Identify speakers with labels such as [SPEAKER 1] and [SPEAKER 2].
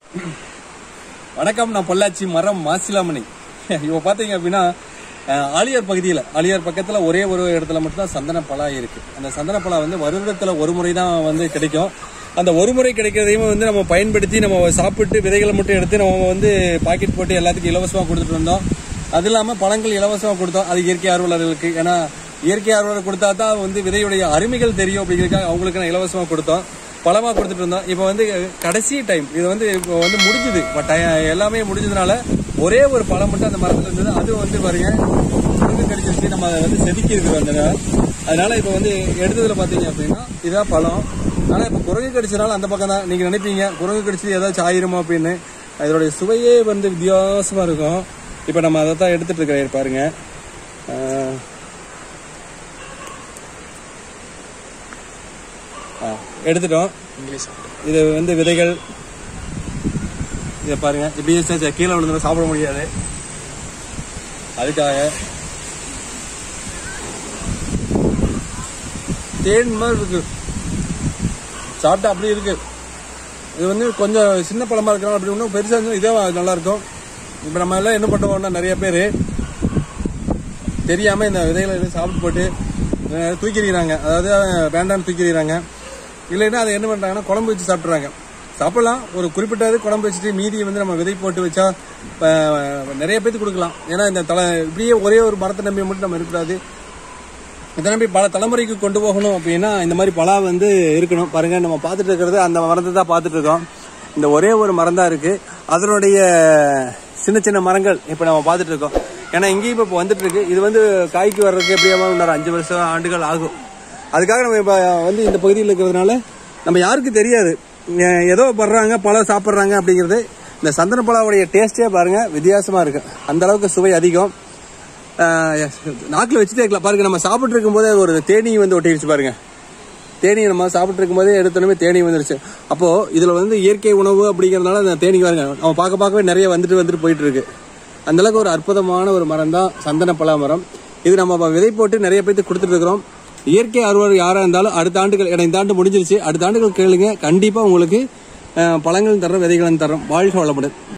[SPEAKER 1] வணக்கம் நான் பொள்ளாச்சி மரம் மாசிலாமணி இப்போ பார்த்தீங்க அப்படின்னா அஹ், ஆலியார் பகுதியில் ஆலியார் பக்கத்தில் ஒரே ஒரு இடத்துல மட்டும்தான் சந்தன பலா இருக்கு அந்த சந்தன பலா வந்து வருடத்தில் ஒரு முறை தான் வந்து கிடைக்கும் அந்த ஒரு முறை கிடைக்கிறதையும் வந்து நம்ம பயன்படுத்தி நம்ம சாப்பிட்டு விதைகளை மட்டும் எடுத்து நம்ம வந்து பாக்கெட் போட்டு எல்லாத்துக்கும் இலவசமாக கொடுத்துட்டு இருந்தோம் அது இல்லாமல் பழங்கள் இலவசமாக கொடுத்தோம் அது இயற்கை ஆர்வலர்களுக்கு ஏன்னா இயற்கை ஆர்வலர் கொடுத்தா தான் வந்து விதையுடைய அருமைகள் தெரியும் அப்படிங்கிறதுக்காக அவங்களுக்கு நான் இலவசமாக கொடுத்தோம் பழமாக கொடுத்துட்டு இருந்தோம் இப்போ வந்து கடைசி டைம் இது வந்து இப்போ வந்து முடிஞ்சுது பட் எல்லாமே முடிஞ்சதுனால ஒரே ஒரு பழம் மட்டும் அந்த மரத்தில் இருந்தது அது வந்து பாருங்க குறுக்கு கடிச்சிருச்சு நம்ம அதை வந்து செதுக்கி இருக்கிறோம் அந்த நேரம். அதனால இப்போ வந்து எடுத்ததுல பார்த்தீங்க அப்படின்னா இதான் பழம் ஆனால் இப்போ குரங்கு கடிச்சனால அந்த பக்கம் தான் நீங்கள் நினைப்பீங்க குரங்கு கடிச்சது ஏதாச்சும் ஆயிருமோ அப்படின்னு அதனுடைய சுவையே வந்து வித்தியாசமாக இருக்கும் இப்போ நம்ம அதை தான் எடுத்துட்டு இருக்கிறேன் பாருங்க ஆஹ் ஆ, எடுத்துட்டோம் இது வந்து விதைகள் இதை பாருங்க இப்படியே சே- சே- கீழே விழுந்து சாப்பிட முடியாது அதுக்காக தேன் மாதிரி இருக்கு சாப்பிட்டா அப்படி இருக்கு இது வந்து கொஞ்சம் சின்ன பழமா இருக்கிறனால அப்படி இன்னும் பெருசா இருந்தா இதே நல்லா இருக்கும் இப்போ நம்ம எல்லாம் என்ன பண்ணுவோம்னா நிறைய பேர் தெரியாம இந்த விதைகளை எதுவும் சாப்பிட்டு போட்டு அஹ், தூக்கிடுறாங்க அதாவது அஹ், வேண்டாம்னு தூக்கிடுறாங்க இல்லைன்னா அதை என்ன பண்றாங்கன்னா குழம்பு வச்சு சாப்பிட்றாங்க சாப்பிடலாம் ஒரு குறிப்பிட்டது குழம்பு வச்சுட்டு மீதியை வந்து நம்ம விதை போட்டு வச்சா அஹ், நிறைய பேத்துக்கு கொடுக்கலாம் ஏன்னா இந்த தலை இப்படியே ஒரே ஒரு மரத்தை நம்பி மட்டும் நம்ம இருக்கக்கூடாது இதை நம்பி பல தலைமுறைக்கு கொண்டு போகணும் அப்படின்னா இந்த மாதிரி பலா வந்து இருக்கணும் பாருங்க நம்ம பார்த்துட்டு இருக்கிறது அந்த மரத்தை தான் பார்த்துட்டு இருக்கோம் இந்த ஒரே ஒரு மரம் தான் இருக்கு அதனுடைய சின்ன சின்ன மரங்கள் இப்போ நம்ம பார்த்துட்டு இருக்கோம் ஏன்னா இங்கேயும் இப்போ வந்துட்டு இருக்கு இது வந்து காய்க்கு வர்றதுக்கு எப்படியாவது இன்னொரு அஞ்சு வருஷம் ஆண்டுகள் ஆகும் அதுக்காக நம்ம இப்போ வந்து இந்த பகுதியில் இருக்கிறதுனால நம்ம யாருக்கும் தெரியாது ஏ- ஏதோ படுறாங்க பழம் சாப்பிட்றாங்க அப்படிங்கிறது இந்த சந்தன பழாவுடைய டேஸ்டே பாருங்க வித்தியாசமா இருக்கு அந்த அளவுக்கு சுவை அதிகம் நாக்கில் வச்சுட்டே இருக்கலாம் பாருங்க நம்ம சாப்பிட்டு இருக்கும்போதே ஒரு தேனி வந்து ஒட்டிடுச்சு பாருங்க தேனி நம்ம சாப்பிட்டு இருக்கும்போதே எடுத்தோடனே தேனி வந்துருச்சு அப்போ இதுல வந்து இயற்கை உணவு அப்படிங்கறதுனால அந்த தேனி பாருங்க நம்ம பார்க்க பார்க்கவே நிறைய வந்துட்டு வந்துட்டு போயிட்டு இருக்கு அந்த அளவுக்கு ஒரு அற்புதமான ஒரு மரம் தான் சந்தன பலா மரம் இது நம்ம விதை போட்டு நிறைய பேருக்கு கொடுத்துட்டு இருக்கிறோம் இயற்கை அறுவடை யாரா இருந்தாலும் அடுத்த ஆண்டுகள் ஏன்னா இந்த ஆண்டு முடிஞ்சிருச்சு அடுத்த ஆண்டுகள் கேளுங்க கண்டிப்பா உங்களுக்கு அஹ், பழங்களும் தர்றோம் விதைகளும் தர்றோம் வாழ்க வளமுடன்